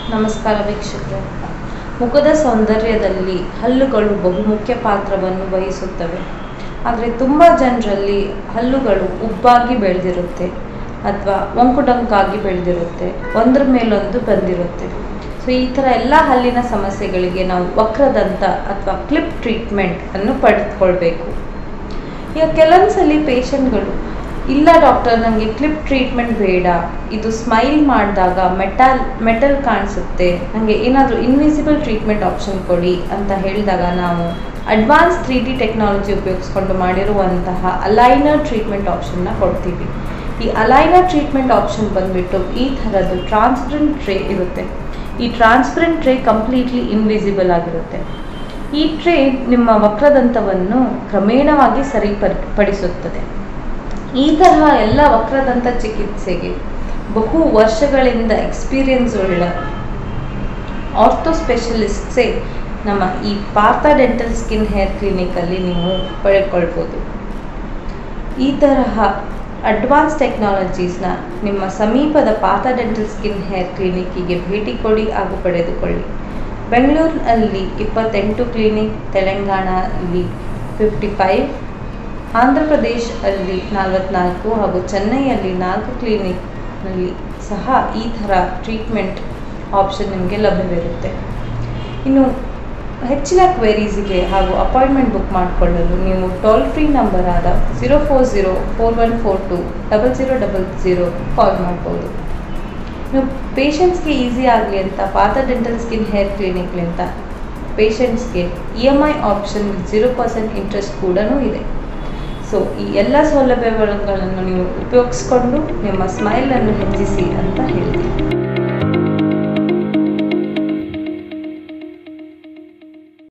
ನಮಸ್ಕಾರ ವೀಕ್ಷಕರೇ ಮುಖದ ಸೌಂದರ್ಯದಲ್ಲಿ ಹಲ್ಲುಗಳು ಬಹುಮುಖ್ಯ ಪಾತ್ರವನ್ನು ವಹಿಸುತ್ತವೆ ಆದರೆ ತುಂಬ ಜನರಲ್ಲಿ ಹಲ್ಲುಗಳು ಉಬ್ಬಾಗಿ ಬೆಳೆದಿರುತ್ತೆ ಅಥವಾ ಒಂಕುಡೊಂಕಾಗಿ ಬೆಳೆದಿರುತ್ತೆ ಒಂದ್ರ ಮೇಲೊಂದು ಬಂದಿರುತ್ತೆ ಸೊ ಈ ಥರ ಎಲ್ಲ ಹಲ್ಲಿನ ಸಮಸ್ಯೆಗಳಿಗೆ ನಾವು ವಕ್ರದಂತ ಅಥವಾ ಕ್ಲಿಪ್ ಟ್ರೀಟ್ಮೆಂಟ್ ಅನ್ನು ಪಡೆದುಕೊಳ್ಬೇಕು ಈಗ ಕೆಲವೊಂದ್ಸಲಿ ಪೇಷಂಟ್ಗಳು ಇಲ್ಲ ಡಾಕ್ಟರ್ ನನಗೆ ಕ್ಲಿಪ್ ಟ್ರೀಟ್ಮೆಂಟ್ ಬೇಡ ಇದು ಸ್ಮೈಲ್ ಮಾಡಿದಾಗ ಮೆಟಲ್ ಮೆಟಲ್ ಕಾಣಿಸುತ್ತೆ ನನಗೆ ಏನಾದರೂ ಇನ್ವಿಸಿಬಲ್ ಟ್ರೀಟ್ಮೆಂಟ್ ಆಪ್ಷನ್ ಕೊಡಿ ಅಂತ ಹೇಳಿದಾಗ ನಾವು ಅಡ್ವಾನ್ಸ್ ತ್ರೀ ಡಿ ಟೆಕ್ನಾಲಜಿ ಉಪಯೋಗಿಸ್ಕೊಂಡು ಮಾಡಿರುವಂತಹ ಅಲೈನರ್ ಟ್ರೀಟ್ಮೆಂಟ್ ಆಪ್ಷನ್ನ ಕೊಡ್ತೀವಿ ಈ ಅಲೈನರ್ ಟ್ರೀಟ್ಮೆಂಟ್ ಆಪ್ಷನ್ ಬಂದ್ಬಿಟ್ಟು ಈ ಥರದ್ದು ಟ್ರಾನ್ಸ್ಪರೆಂಟ್ ಟ್ರೇ ಇರುತ್ತೆ ಈ ಟ್ರಾನ್ಸ್ಪರೆಂಟ್ ಟ್ರೇ ಕಂಪ್ಲೀಟ್ಲಿ ಇನ್ವಿಸಿಬಲ್ ಆಗಿರುತ್ತೆ ಈ ಟ್ರೇ ನಿಮ್ಮ ವಕ್ರದಂತವನ್ನು ಕ್ರಮೇಣವಾಗಿ ಸರಿಪಡಿಸುತ್ತದೆ ಈ ತರಹ ಎಲ್ಲ ವಕ್ರದಂತ ಚಿಕಿತ್ಸೆಗೆ ಬಹು ವರ್ಷಗಳಿಂದ ಎಕ್ಸ್ಪೀರಿಯನ್ಸ್ ಉಳ್ಳ ಆರ್ಥೋ ಸ್ಪೆಷಲಿಸ್ಟ್ಸೇ ನಮ್ಮ ಈ ಪಾರ್ಥ ಡೆಂಟಲ್ ಸ್ಕಿನ್ ಹೇರ್ ಕ್ಲಿನಿಕಲ್ಲಿ ನೀವು ಪಡೆದುಕೊಳ್ಬೋದು ಈ ತರಹ ಅಡ್ವಾನ್ಸ್ ಟೆಕ್ನಾಲಜೀಸ್ನ ನಿಮ್ಮ ಸಮೀಪದ ಪಾರ್ಥ ಡೆಂಟಲ್ ಸ್ಕಿನ್ ಹೇರ್ ಕ್ಲಿನಿಕ್ಕಿಗೆ ಭೇಟಿ ಕೊಡಿ ಹಾಗೂ ಪಡೆದುಕೊಳ್ಳಿ ಬೆಂಗಳೂರಿನಲ್ಲಿ ಇಪ್ಪತ್ತೆಂಟು ಕ್ಲಿನಿಕ್ ತೆಲಂಗಾಣದಲ್ಲಿ ಫಿಫ್ಟಿ ಫೈವ್ ಆಂಧ್ರ ಪ್ರದೇಶ್ ಅಲ್ಲಿ ನಲವತ್ನಾಲ್ಕು ಹಾಗೂ ಚೆನ್ನೈಯಲ್ಲಿ ನಾಲ್ಕು ಕ್ಲಿನಿಕ್ನಲ್ಲಿ ಸಹ ಈ ಥರ ಟ್ರೀಟ್ಮೆಂಟ್ ಆಪ್ಷನ್ ನಿಮಗೆ ಲಭ್ಯವಿರುತ್ತೆ ಇನ್ನು ಹೆಚ್ಚಿನ ಕ್ವೆರೀಸ್ಗೆ ಹಾಗೂ ಅಪಾಯಿಂಟ್ಮೆಂಟ್ ಬುಕ್ ಮಾಡಿಕೊಳ್ಳಲು ನೀವು ಟೋಲ್ ಫ್ರೀ ನಂಬರ್ ಆದ zero four zero four one four two double zero double zero call ಮಾಡ್ಬೋದು ನೀವು ಪೇಷಂಟ್ಸ್ಗೆ ಈಸಿ ಆಗಲಿ ಅಂತ ಪಾತ ಡೆಂಟಲ್ ಸ್ಕಿನ್ ಹೇರ್ ಕ್ಲಿನಿಕ್ಲಿಂದ ಪೇಷಂಟ್ಸ್ಗೆ E M I option zero percent interest ಕೂಡ ಇದೆ ಸೊ ಈ ಎಲ್ಲ ಸೌಲಭ್ಯಗಳನ್ನು ನೀವು ಉಪಯೋಗಿಸ್ಕೊಂಡು ನಿಮ್ಮ ಸ್ಮೈಲನ್ನು ಹೆಚ್ಚಿಸಿ ಅಂತ ಹೇಳ್ತೀನಿ